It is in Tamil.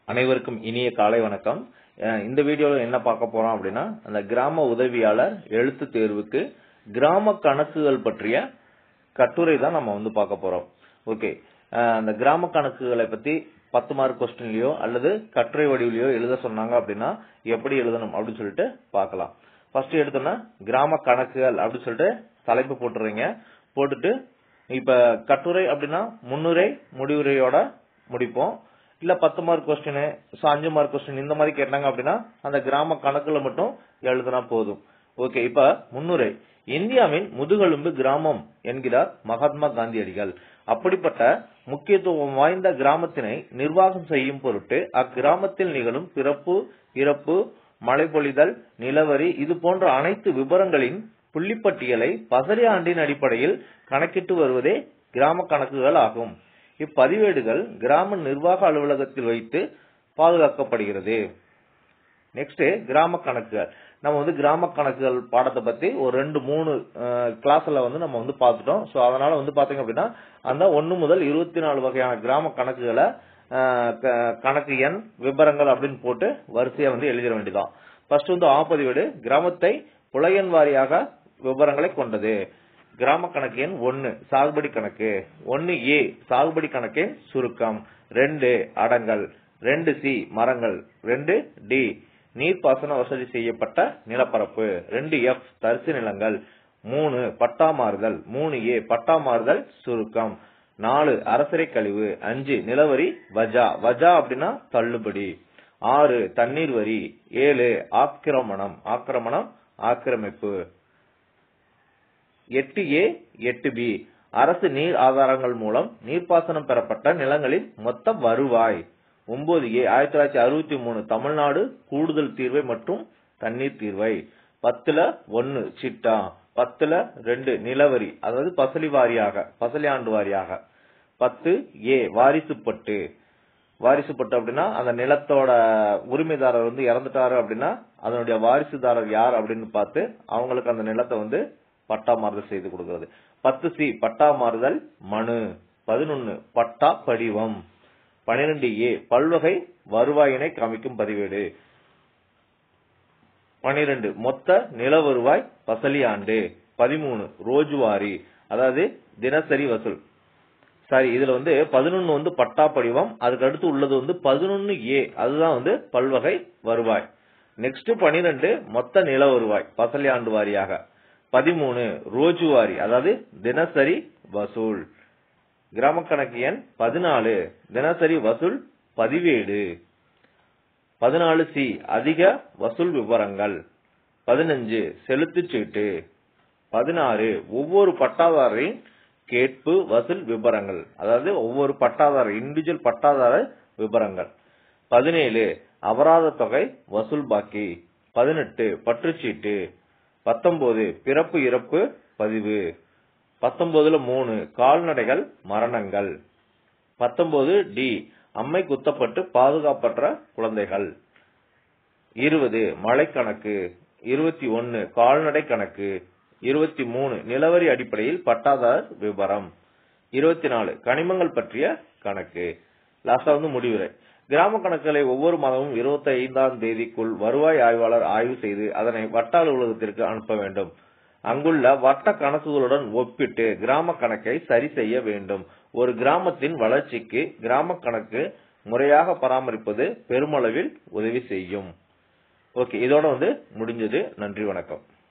அனைவருக்கும் இனிய காலை வணக்கம் அஹ் இந்த வீடியோல என்ன பார்க்க போறோம் அப்படின்னா அந்த கிராம உதவியாளர் எழுத்து தேர்வுக்கு கிராம கணக்குகள் பற்றிய கட்டுரை தான் நம்ம வந்து பார்க்க போறோம் ஓகே அந்த கிராம கணக்குகளை பத்தி பத்து மார்க் கொஸ்டின்லயோ அல்லது கட்டுரை வடிவிலையோ எழுத சொன்னாங்க அப்படின்னா எப்படி எழுதணும் அப்படின்னு சொல்லிட்டு பார்க்கலாம் ஃபர்ஸ்ட் எடுத்தோம்னா கிராம கணக்குகள் அப்படின்னு சொல்லிட்டு தலைப்பு போட்டுறீங்க போட்டுட்டு இப்ப கட்டுரை அப்படின்னா முன்னுரை முடிவுரையோட முடிப்போம் இல்ல பத்து மார்க் கொஸ்டின் அஞ்சு மார்க் கொஸ்டின் இந்த மாதிரி கேட்டாங்க அப்படின்னா அந்த கிராம கணக்குல மட்டும் எழுதுனா போதும் ஓகே இப்ப முன்னுரை இந்தியாவின் முதுகெலும்பு கிராமம் என்கிறார் மகாத்மா காந்தியடிகள் அப்படிப்பட்ட முக்கியத்துவம் வாய்ந்த கிராமத்தினை நிர்வாகம் செய்யும் பொருட்டு அக்கிராமத்தில் நிகழும் பிறப்பு இறப்பு மழை பொழிதல் நிலவரி இது போன்ற அனைத்து விவரங்களின் புள்ளிப்பட்டியலை பசரி ஆண்டின் அடிப்படையில் கணக்கிட்டு வருவதே கிராம கணக்குகள் ஆகும் இப்பதிவேடுகள் கிராம நிர்வாக அலுவலகத்தில் வைத்து பாதுகாக்கப்படுகிறது நெக்ஸ்ட் கிராம கணக்குகள் நம்ம வந்து கிராம கணக்குகள் பாடத்தை பத்தி ஒரு ரெண்டு மூணு கிளாஸ்ல வந்து நம்ம வந்து பார்த்துட்டோம் சோ அதனால வந்து பாத்தீங்க அப்படின்னா அந்த ஒன்னு முதல் இருபத்தி நாலு வகையான கிராம கணக்குகளை கணக்கு எண் விவரங்கள் அப்படின்னு போட்டு வரிசையா வந்து எழுதிட வேண்டியதான் ஃபர்ஸ்ட் வந்து ஆப்பதிவேடு கிராமத்தை புலையன் வாரியாக விவரங்களை கொண்டது கிராம கணக்கு எண் ஒன்னு சாகுபடி கணக்கு ஒன்னு ஏ சாகுபடி கணக்கின் சுருக்கம் ரெண்டு அடங்கல் ரெண்டு சி மரங்கள் ரெண்டு டி நீர்ப்பாசன வசதி செய்யப்பட்ட நிலப்பரப்பு ரெண்டு எஃப் தரிசு நிலங்கள் மூணு பட்டா மாறுதல் மூணு ஏ பட்டா மாறுதல் சுருக்கம் நாலு அரசரை கழிவு அஞ்சு நிலவரி வஜா வஜா அப்படின்னா தள்ளுபடி ஆறு தண்ணீர் வரி ஏழு ஆக்கிரமணம் ஆக்கிரமணம் ஆக்கிரமிப்பு எட்டு ஏ எட்டு பி அரசு நீர் ஆதாரங்கள் மூலம் நீர்ப்பாசனம் பெறப்பட்ட நிலங்களின் மொத்த வருவாய் ஒன்பது ஏ ஆயிரத்தி தொள்ளாயிரத்தி அறுபத்தி மூணு தமிழ்நாடு கூடுதல் தீர்வை மற்றும் தண்ணீர் தீர்வை பத்துல ஒன்னு சிட்டா பத்துல ரெண்டு நிலவரி அதாவது பசலி வாரியாக பசலி ஆண்டு வாரியாக பத்து ஏ வாரிசுப்பட்டு வாரிசுப்பட்டு அப்படின்னா அந்த நிலத்தோட உரிமைதாரர் வந்து இறந்துட்டாரு அப்படின்னா அதனுடைய வாரிசுதாரர் யார் அப்படின்னு பார்த்து அவங்களுக்கு அந்த நிலத்தை வந்து பட்டா மாறுதல் செய்து கொடுக்கிறது பத்து சி பட்டா மாறுதல் மனு பதினொன்னு பட்டா படிவம் பனிரெண்டு ஏ பல்வகை வருவாயினை காமிக்கும் பதிவேடு பனிரெண்டு மொத்த நில வருவாய் பசலி ஆண்டு பதிமூணு ரோஜுவாரி அதாவது தினசரி வசூல் சாரி இதுல வந்து பதினொன்னு வந்து பட்டா படிவம் அதுக்கு அடுத்து உள்ளது வந்து பதினொன்னு ஏ அதுதான் வந்து பல்வகை வருவாய் நெக்ஸ்ட் பனிரெண்டு மொத்த நில வருவாய் பசலி ஆண்டு வாரியாக பதிமூணு ரோஜுவாரி அதாவது தினசரி வசூல் கிராம கணக்கு எண் பதினாலு தினசரி வசூல் பதிவேடு பதினாலு சி அதிக வசூல் விவரங்கள் பதினஞ்சு செலுத்துச் சீட்டு பதினாறு ஒவ்வொரு பட்டாதாரின் கேட்பு வசூல் விவரங்கள் அதாவது ஒவ்வொரு பட்டாதாரர் இண்டிவிஜுவல் பட்டாதார விவரங்கள் பதினேழு அபராத தொகை வசூல் பாக்கி பதினெட்டு பற்றுச்சீட்டு பத்தொன்பது பிறப்பு இறப்பு பதிவு பத்தொன்பதுல மூணு கால்நடைகள் மரணங்கள் பத்தொன்பது டி அம்மை குத்தப்பட்டு பாதுகாப்பற்ற குழந்தைகள் இருபது மழை கணக்கு இருபத்தி ஒன்னு கால்நடை கணக்கு இருபத்தி மூணு நிலவரி அடிப்படையில் பட்டாதார் விவரம் இருபத்தி நாலு கனிமங்கள் பற்றிய கணக்கு லாஸ்டா வந்து முடிவுரை கிராம கணக்குகளை ஒவ்வொரு மாதமும் இருபத்தி ஐந்தாம் தேதிக்குள் வருவாய் ஆய்வாளர் ஆய்வு செய்து அதனை வட்ட அலுவலகத்திற்கு அனுப்ப வேண்டும் அங்குள்ள வட்ட கணக்குகளுடன் ஒப்பிட்டு கிராம கணக்கை சரி செய்ய வேண்டும் ஒரு கிராமத்தின் வளர்ச்சிக்கு கிராம கணக்கு முறையாக பராமரிப்பது பெருமளவில் உதவி செய்யும் ஓகே இதோட வந்து முடிஞ்சது நன்றி வணக்கம்